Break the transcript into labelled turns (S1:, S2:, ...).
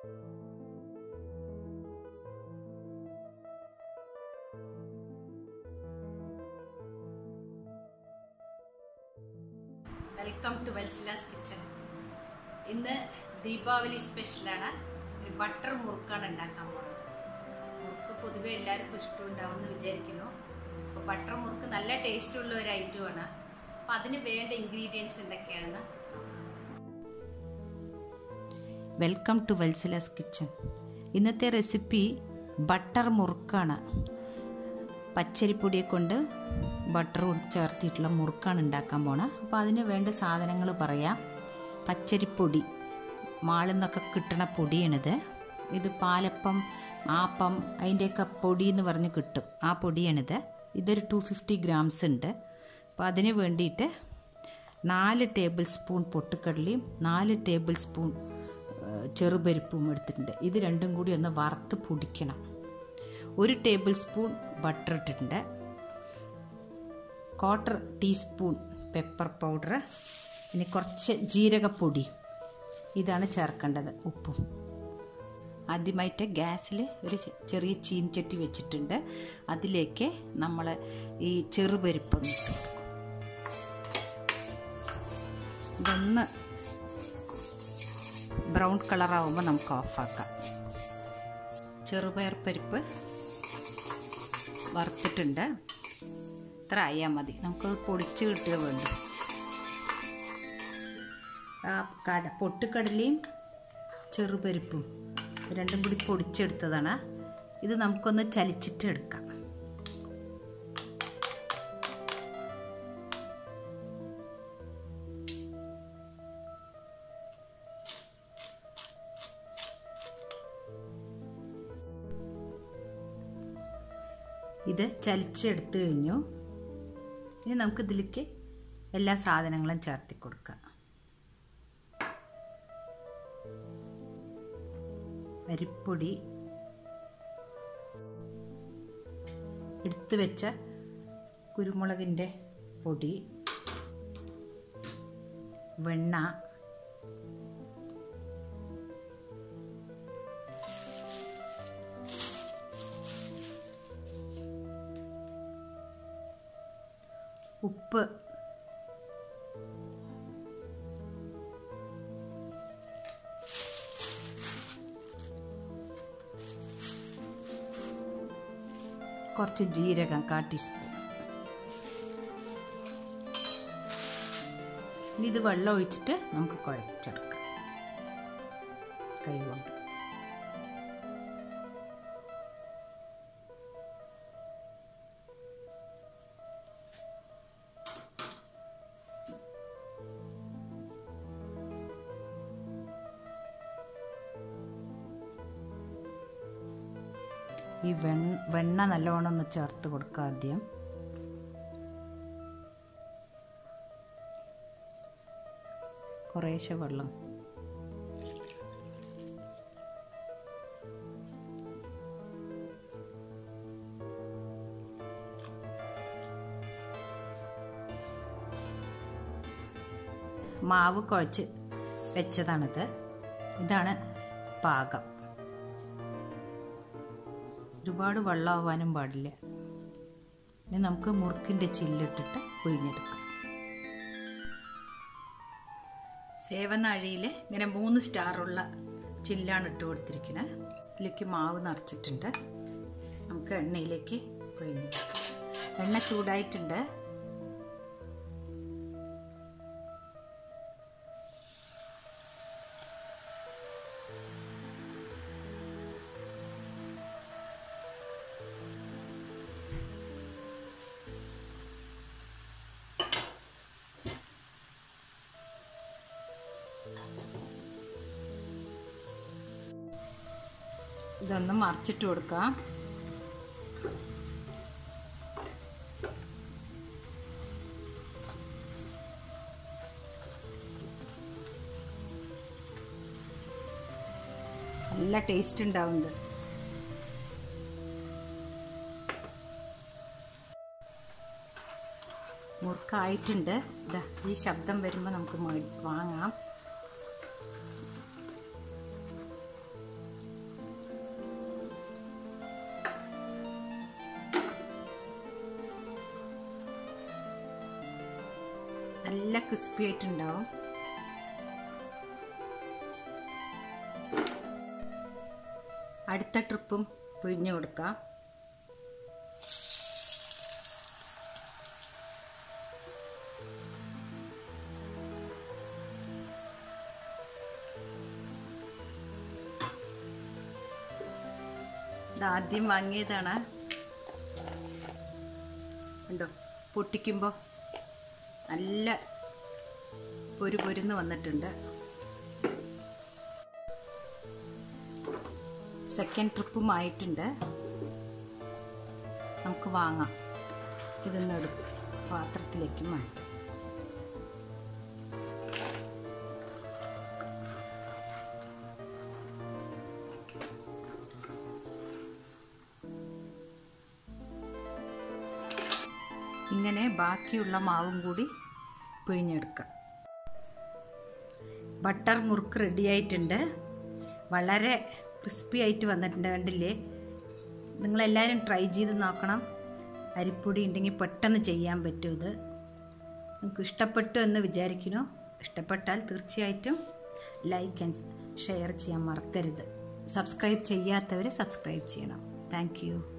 S1: welcome to വെൽസിലാസ് kitchen ഇന്ന് ദീപാവലി സ്പെഷ്യലാണ് ഒരു ബട്ടർ മുറുക്കാണ് ഉണ്ടാക്കാൻ പോകുന്നത് മുറുക്ക് പൊതുവെ എല്ലാവർക്കും ഇഷ്ടമുണ്ടാവും എന്ന് വിചാരിക്കുന്നു അപ്പോൾ ബട്ടർ മുറുക്ക് നല്ല ടേസ്റ്റ് ഉള്ള ഒരു ഐറ്റമാണ് അപ്പം അതിന് വേണ്ട ഇൻഗ്രീഡിയൻസ് എന്തൊക്കെയാണെന്ന്
S2: വെൽക്കം ടു വെൽസിലാസ് കിച്ചൺ ഇന്നത്തെ റെസിപ്പി ബട്ടർ മുറുക്കാണ് പച്ചരിപ്പൊടിയെ കൊണ്ട് ബട്ടർ ചേർത്തിട്ടുള്ള മുറുക്കാണ് ഉണ്ടാക്കാൻ പോണത് അപ്പോൾ അതിന് വേണ്ട സാധനങ്ങൾ പറയാം പച്ചരിപ്പൊടി മാളിൽ നിന്നൊക്കെ കിട്ടണ പൊടിയാണിത് ഇത് പാലപ്പം ആപ്പം അതിൻ്റെയൊക്കെ പൊടി എന്ന് പറഞ്ഞ് കിട്ടും ആ പൊടിയാണിത് ഇതൊരു ടു ഫിഫ്റ്റി ഗ്രാംസ് ഉണ്ട് അപ്പോൾ അതിന് വേണ്ടിയിട്ട് നാല് ടേബിൾ സ്പൂൺ പൊട്ടുക്കടലയും നാല് ടേബിൾ സ്പൂൺ ചെറുപരിപ്പും എടുത്തിട്ടുണ്ട് ഇത് രണ്ടും കൂടി ഒന്ന് വറുത്ത് പൊടിക്കണം ഒരു ടേബിൾ സ്പൂൺ ബട്ടർ ഇട്ടിട്ടുണ്ട് ക്വാർട്ടർ ടീസ്പൂൺ പെപ്പർ പൗഡർ ഇനി കുറച്ച് ജീരകപ്പൊടി ഇതാണ് ചേർക്കേണ്ടത് ഉപ്പും ആദ്യമായിട്ട് ഗ്യാസിൽ ഒരു ചെറിയ ചീൻചട്ടി വെച്ചിട്ടുണ്ട് അതിലേക്ക് നമ്മൾ ഈ ചെറുപരിപ്പൊന്ന് ഇതൊന്ന് ബ്രൗൺ കളറാവുമ്പോൾ നമുക്ക് ഓഫാക്കാം ചെറുപയർ പരിപ്പ് വറുത്തിട്ടുണ്ട് ഇത്ര ആയാൽ മതി നമുക്കത് പൊടിച്ച് കിട്ടുക വേണ്ടു ആ കട പൊട്ടുകടലയും ചെറുപരിപ്പും രണ്ടും കൂടി പൊടിച്ചെടുത്തതാണ് ഇത് നമുക്കൊന്ന് ചലിച്ചിട്ട് എടുക്കാം ഇത് ചലിച്ചെടുത്തു കഴിഞ്ഞു ഇനി നമുക്ക് ഇതിലേക്ക് എല്ലാ സാധനങ്ങളും ചേർത്തി കൊടുക്കാം അരിപ്പൊടി എടുത്തു വെച്ച കുരുമുളകിൻ്റെ പൊടി വെണ്ണ ഉപ്പ് കുറച്ച് ജീരകം കാ ടീസ്പൂൺ ഇനി ഇത് വെള്ളം ഒഴിച്ചിട്ട് നമുക്ക് കുഴച്ചെടുക്കാം കൈ കൊണ്ട് ഈ വെണ്ണ വെണ്ണ നല്ലോണം ഒന്ന് ചേർത്ത് കൊടുക്കുക ആദ്യം കുറേശ്ശെ വെള്ളം മാവ് കുഴച്ച് വെച്ചതാണിത് ഇതാണ് പാകം ഒരുപാട് വെള്ളമാവാനും പാടില്ല ഇനി നമുക്ക് മുറുക്കിൻ്റെ ചില്ലിട്ടിട്ട് പിഴിഞ്ഞെടുക്കാം സേവനാഴിയിൽ ഇങ്ങനെ മൂന്ന് സ്റ്റാറുള്ള ചില്ലാണ് ഇട്ട് കൊടുത്തിരിക്കുന്നത് ഇതിലേക്ക് മാവ് നിറച്ചിട്ടുണ്ട് നമുക്ക് എണ്ണയിലേക്ക് പിഴിഞ്ഞെടുക്കാം എണ്ണ ചൂടായിട്ടുണ്ട് ഇതൊന്ന് മറിച്ചിട്ട് കൊടുക്കാം നല്ല ടേസ്റ്റ് ഉണ്ടാവുന്നുണ്ട് മുറുക്കായിട്ടുണ്ട് ഇതാ ഈ ശബ്ദം വരുമ്പോൾ നമുക്ക് വാങ്ങാം
S1: നല്ല ക്രിസ്പി ആയിട്ടുണ്ടാവും അടുത്ത ട്രിപ്പും പിഴിഞ്ഞു കൊടുക്കാം ഇതാദ്യം വാങ്ങിയതാണ് ഉണ്ടോ പൊട്ടിക്കുമ്പോൾ നല്ല പൊരു പൊരുന്ന് വന്നിട്ടുണ്ട് സെക്കൻഡ് ട്രിപ്പും ആയിട്ടുണ്ട് നമുക്ക് വാങ്ങാം ഇതൊന്ന് എടുക്കും പാത്രത്തിലേക്ക് മാറ്റാം ഇങ്ങനെ ബാക്കിയുള്ള മാവും കൂടി പിഴിഞ്ഞെടുക്കാം ബട്ടർ മുറുക്ക് റെഡി ആയിട്ടുണ്ട് വളരെ ക്രിസ്പി ആയിട്ട് വന്നിട്ടുണ്ട് കണ്ടില്ലേ നിങ്ങളെല്ലാവരും ട്രൈ ചെയ്ത് നോക്കണം അരിപ്പൊടി ഉണ്ടെങ്കിൽ പെട്ടെന്ന് ചെയ്യാൻ പറ്റും ഇത് നിങ്ങൾക്ക് ഇഷ്ടപ്പെട്ടു എന്ന് വിചാരിക്കുന്നു ഇഷ്ടപ്പെട്ടാൽ തീർച്ചയായിട്ടും ലൈക്ക് ആൻഡ് ഷെയർ ചെയ്യാൻ മറക്കരുത് സബ്സ്ക്രൈബ് ചെയ്യാത്തവർ സബ്സ്ക്രൈബ് ചെയ്യണം താങ്ക്